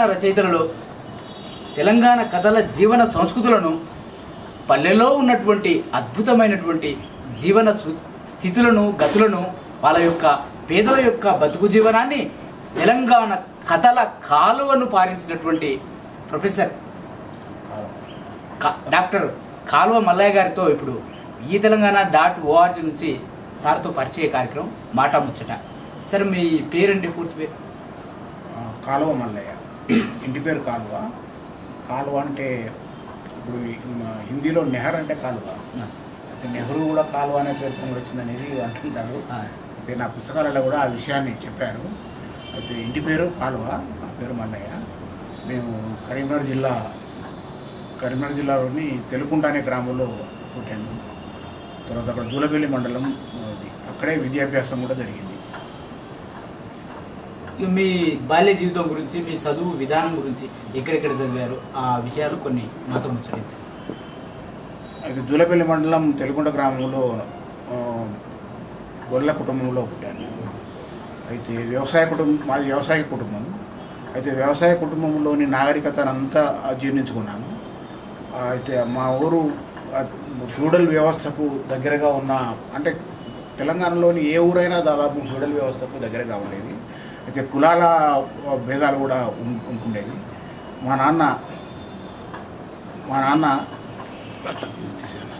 రచయితలలో తెలంగాణ కథల జీవన సంస్కృతులను పల్లెలో ఉన్నటువంటి అద్భుతమైనటువంటి జీవన శృ- స్థితులను గతులను వాళ్ళ యొక్క పేదల యొక్క బతుకు జీవనాన్ని తెలంగాణ కథల కాలువను పారించినటువంటి ప్రొఫెసర్ కా- డాక్టర్ కాలువ మల్లయ్య గారితో ఇప్పుడు ఈ తెలంగాణ డాట్ ఓఆర్జీ నుంచి సార్తో పరిచయ కార్యక్రమం మాట ముచ్చట సార్ మీ పేరండి పూర్తి పేరు ఆ, కాలువ మల్లయ్య ఇంటి పేరు కాలువ కాలువ అంటే ఇప్పుడు ఈ మ- హిందీలో నెహర్ అంటే కాలువ అయితే నెహ్రూ కూడా కాలువ అనే పేరుతో కూడా వచ్చిందనేది అంటుంటారు ఆ, అయితే నా పుస్తకాలలో కూడా ఆ విషయాన్ని చెప్పారు అయితే ఇంటి పేరు కాలువ నా పేరు మల్లయ్య మేము కరీంనగర్ జిల్లా కరీంనగర్ జిల్లాలోని తెలుకుంట అనే గ్రామంలో పుట్టాను తర్వాత అక్కడ జూలపల్లి మండలం అది అక్కడే విద్యాభ్యాసం కూడా జరిగింది ఇక మీ బాల్య జీవితం గురించి మీ చదువు విధానం గురించి ఎక్కడెక్కడ చదివారు ఆ విషయాలు కొన్ని మాతో ముచ్చటించారు అయితే జూలపల్లి మండలం తెలుగుంట గ్రామంలో ఆ, గొర్రెల కుటుంబంలో పుట్టాను అయితే వ్యవసాయ కుటుంబం మాది వ్యవసాయ కుటుంబం అయితే వ్యవసాయ కుటుంబంలోని నాగరికతను అంతా జీర్ణించుకున్నాను ఆ, అయితే మా ఊరు ఆ, ఫ్యూడల్ వ్యవస్థకు దగ్గరగా ఉన్న అంటే తెలంగాణలోని ఏ ఊరైనా దాదాపు ఫ్యూడల్ వ్యవస్థకు దగ్గరగా ఉండేది అయితే కులాల భేదాలు కూడా ఉం- ఉంటుండేవి మా నాన్న మా నాన్న